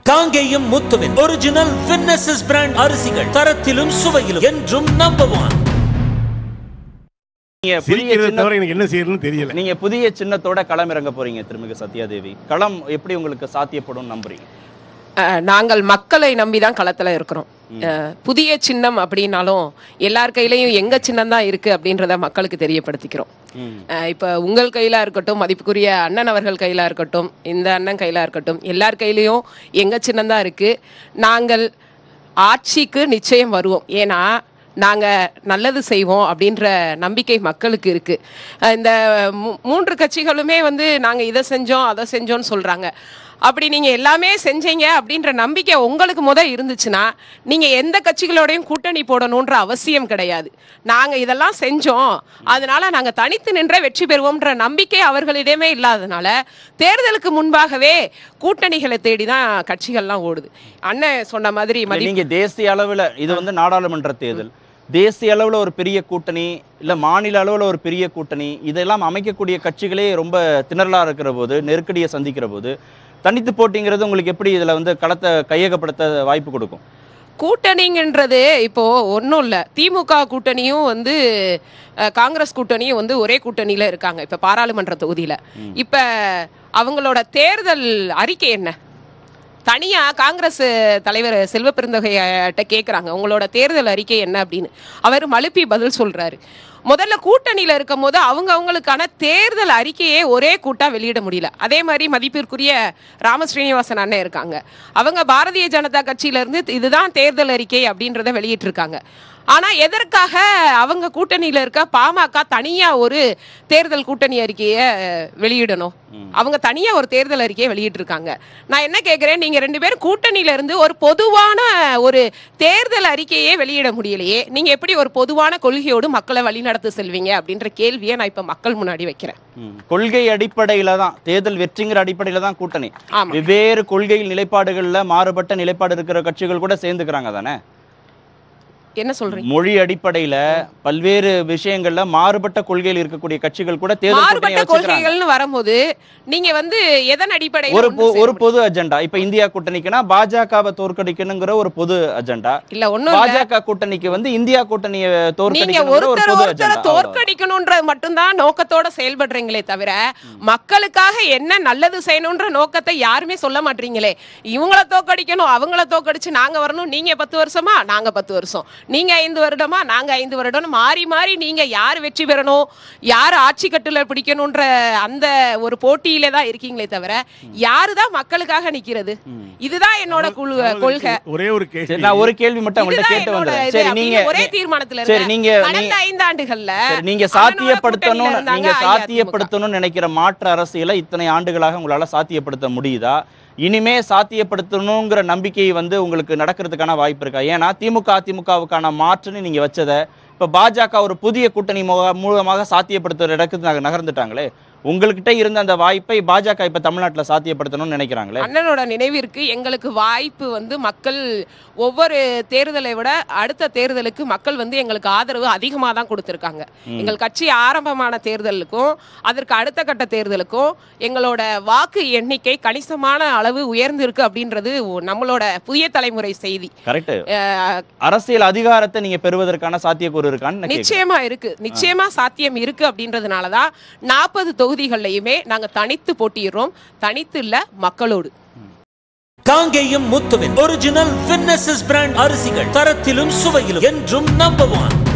காங்கேயம் முத்துவின் ஒரிஜினல் வின்னசஸ் பிராண்ட் அரிசிகள் தரத்திலும் சுவையிலும் என்றும் நம்பர் ஒன் நீங்க புதிய சிரிக்கிறத சின்ன தவிர எனக்கு என்ன செய்யறதுன்னு தெரியல நீங்க புதிய சின்னத்தோட களம் இறங்க போறீங்க திருமிகு சத்யாதேவி களம் எப்படி உங்களுக்கு சாத்தியப்படும் நம்புறீங்க அஹ், நாங்கள் மக்களை நம்பி தான் களத்தில் இருக்கிறோம் அஹ், புதிய சின்னம் அப்படின்னாலும் எல்லார் கையிலையும் எங்க சின்னம் தான் இருக்கு அப்படின்றத மக்களுக்கு தெரியப்படுத்திக்கிறோம் ம். அஹ், இப்ப உங்கள் கையில இருக்கட்டும் மதிப்புக்குரிய அண்ணன் அவர்கள் கையில இருக்கட்டும் இந்த அண்ணன் கையில இருக்கட்டும் எல்லார் கையிலையும் எங்க சின்னம் தான் இருக்கு நாங்கள் ஆட்சிக்கு நிச்சயம் வருவோம் ஏன்னா நாங்க நல்லது செய்வோம் அப்படின்ற நம்பிக்கை மக்களுக்கு இருக்கு அஹ், இந்த மூ- மூன்று கட்சிகளுமே வந்து நாங்க இதை செஞ்சோம் அதை செஞ்சோம்னு சொல்றாங்க அப்படி நீங்க எல்லாமே செஞ்சீங்க அப்படின்ற நம்பிக்கை உங்களுக்கு முத இருந்துச்சுன்னா நீங்க எந்த கட்சிகளோடையும் கூட்டணி போடணுன்ற அவசியம் கிடையாது நாங்க இதெல்லாம் செஞ்சோம் அதனால நாங்க தனித்து நின்ற வெற்றி பெறுவோம்ன்ற நம்பிக்கை அவர்களிடமே இல்லாதனால தேர்தலுக்கு முன்பாகவே கூட்டணிகளை தேடி தான் கட்சிகள்லாம் ஓடுது அண்ணன் சொன்ன மாதிரி இல்ல, மதி நீங்க தேசிய அளவுல இது வந்து நாடாளுமன்ற தேர்தல் தேசிய அளவுல ஒரு பெரிய கூட்டணி இல்ல மாநில அளவுல ஒரு பெரிய கூட்டணி இதெல்லாம் அமைக்கக்கூடிய கட்சிகளே ரொம்ப திணறலா இருக்கிற போது நெருக்கடியை சந்திக்கிற போது தனித்து போட்டிங்கிறது உங்களுக்கு எப்படி இதுல வந்து களத்தை கையகப்படுத்த வாய்ப்பு கொடுக்கும் கூட்டணிங்கன்றது இப்போ ஒன்றும் இல்லை திமுக கூட்டணியும் வந்து அஹ், காங்கிரஸ் கூட்டணியும் வந்து ஒரே கூட்டணியில இருக்காங்க இப்போ பாராளுமன்ற தொகுதியில ம். இப்போ அவங்களோட தேர்தல் அறிக்கை என்ன தனியா காங்கிரஸ் தலைவர் செல்வ பெருந்தகைட்ட கேட்குறாங்க உங்களோட தேர்தல் அறிக்கை என்ன அப்படின்னு அவர் மழுப்பி பதில் சொல்றாரு முதல்ல கூட்டணியில இருக்கும் போது அவங்க அவங்களுக்கான தேர்தல் அறிக்கையே ஒரே கூட்டா வெளியிட முடியல அதே மாதிரி மதிப்பிற்குரிய ராம ஸ்ரீனிவாசன் அண்ணன் இருக்காங்க அவங்க பாரதிய ஜனதா கட்சியில இருந்து இதுதான் தேர்தல் அறிக்கை அப்படின்றத வெளியிட்டிருக்காங்க ஆனா எதற்காக அவங்க கூட்டணியில இருக்க பாமக தனியா ஒரு தேர்தல் கூட்டணி அறிக்கையை வெளியிடணும் ம். அவங்க தனியா ஒரு தேர்தல் அறிக்கையை வெளியிட்டிருக்காங்க நான் என்ன கேட்கிறேன் நீங்க ரெண்டு பேரும் கூட்டணியில இருந்து ஒரு பொதுவான ஒரு தேர்தல் அறிக்கையே வெளியிட முடியலையே நீங்க எப்படி ஒரு பொதுவான கொள்கையோடு மக்களை வழிநடத்த செல்வீங்க அப்படின்ற கேள்வியை நான் இப்ப மக்கள் முன்னாடி வைக்கிறேன் ம். கொள்கை அடிப்படையில தான் தேர்தல் வெற்றிங்கிற அடிப்படையில தான் கூட்டணி ஆமா வெவ்வேறு கொள்கையில் நிலைப்பாடுகள்ல மாறுபட்ட நிலைப்பாடு இருக்கிற கட்சிகள் கூட சேர்ந்துக்கிறாங்க தானே என்ன சொல்றீங்க மொழி அடிப்படையில பல்வேறு விஷயங்கள்ல மாறுபட்ட கொள்கையில் இருக்கக்கூடிய கட்சிகள் கூட தேர்தல் கூட்டணியை மாறுபட்ட வச்சுக்கிறாங்க. கொள்கைகள்னு வரும்போது நீங்க வந்து எதன் அடிப்படையில் ஒரு ஒன்று பொ- ஒரு சேர பொது அஜெண்டா இப்ப இந்தியா கூட்டணிக்குன்னா பாஜகவை தோற்கடிக்கணுங்கிற ஒரு பொது அஜெண்டா முடியும்? இல்ல ஒண்ணும் இல்ல பாஜக கூட்டணிக்கு வந்து இந்தியா கூட்டணியை நீங்க தோற்கடிக்கணுங்கிற ஒரு ஒருத்தர் பொது ஒருத்தர் அஜெண்டா தோற்கடிக்கணும்ன்றது மட்டும்தான் நோக்கத்தோட செயல்படுறீங்களே தவிர மக்களுக்காக என்ன நல்லது செய்யணும்ன்ற நோக்கத்தை யாருமே சொல்ல மாட்டீங்களே இவங்கள தோற்கடிக்கணும் அவங்கள தோற்கடிச்சு நாங்க வரணும் நீங்க பத்து வருஷமா நாங்க பத்து வருஷம் நீங்க ஐந்து வருடமா நாங்க ஐந்து வருடம் மாறி மாறி நீங்க யார் வெற்றி பெறணும் யார் ஆட்சி கட்டுல பிடிக்கணும்ன்ற அந்த ஒரு போட்டியிலே தான் இருக்கீங்களே தவிர யாரு தான் மக்களுக்காக நிக்கிறது ம். இதுதான் என்னோட குழு கொள்கை ஒரே ஒரு சரி கேள்வி நான் ஒரு கேள்வி மட்டும் அவங்கள்ட்ட இதுதான் கேட்டு என்னோட வந்துடுறேன் இது சரி அப்படின்னு நீங்க ஒரே தீர்மானத்துல சரி இருங்க. நீங்க கடந்த நீ- ஐந்தாண்டுகள்ல சரி, நீங்க அண்ணனோட சாத்தியப்படுத்தணும் கூட்டணியில இருந்தாங்க நீங்க அஇஅதிமுக. சாத்தியப்படுத்தணும்னு நினைக்கிற மாற்று அரசியலை இத்தனை ஆண்டுகளாக உங்களால சாத்தியப்படுத்த முடியுதா இனிமே சாத்தியப்படுத்தணுங்கிற நம்பிக்கை வந்து உங்களுக்கு நடக்கிறதுக்கான வாய்ப்பு இருக்கா ஏன்னா திமுக அதிமுகவுக்கான மாற்றுன்னு நீங்க வச்சதை இப்ப பாஜக ஒரு புதிய கூட்டணி முக- மூலமாக சாத்தியப்படுத்துற இடத்துக்கு நக- நகர்ந்துட்டாங்களே உங்கள்கிட்ட இருந்த அந்த வாய்ப்பை பாஜக இப்ப தமிழ்நாட்டுல சாத்தியப்படுத்தணும்னு நினைக்கிறாங்களே அண்ணனோட நினைவிற்கு எங்களுக்கு வாய்ப்பு வந்து மக்கள் ஒவ்வொரு தேர்தலை விட அடுத்த தேர்தலுக்கு மக்கள் வந்து எங்களுக்கு ஆதரவு அதிகமாக தான் கொடுத்துருக்காங்க ம். எங்கள் கட்சி ஆரம்பமான தேர்தலுக்கும் அதற்கு அடுத்த கட்ட தேர்தலுக்கும் எங்களோட வாக்கு எண்ணிக்கை கணிசமான அளவு உயர்ந்திருக்கு அப்படின்றது ஒ- நம்மளோட புதிய தலைமுறை செய்தி கரெக்ட் அஹ், அரசியல் அதிகாரத்தை நீங்க பெறுவதற்கான சாத்தியக்கூறு இருக்கான்னு நான் கேக்குறேன். நிச்சயமா இருக்கு நிச்சயமா சாத்தியம் இருக்கு அப்படின்றதுனால தான் நாற்பது தொகுதிகள்லையுமே நாங்க தனித்து போட்டியிடுறோம் தனித்து இல்ல மக்களோடு காங்கேயம் முத்துவின் ஒரிஜினல் வின்னசஸ் பிராண்ட் அரிசிகள் தரத்திலும் சுவையிலும் என்றும் நம்பர் ஒன்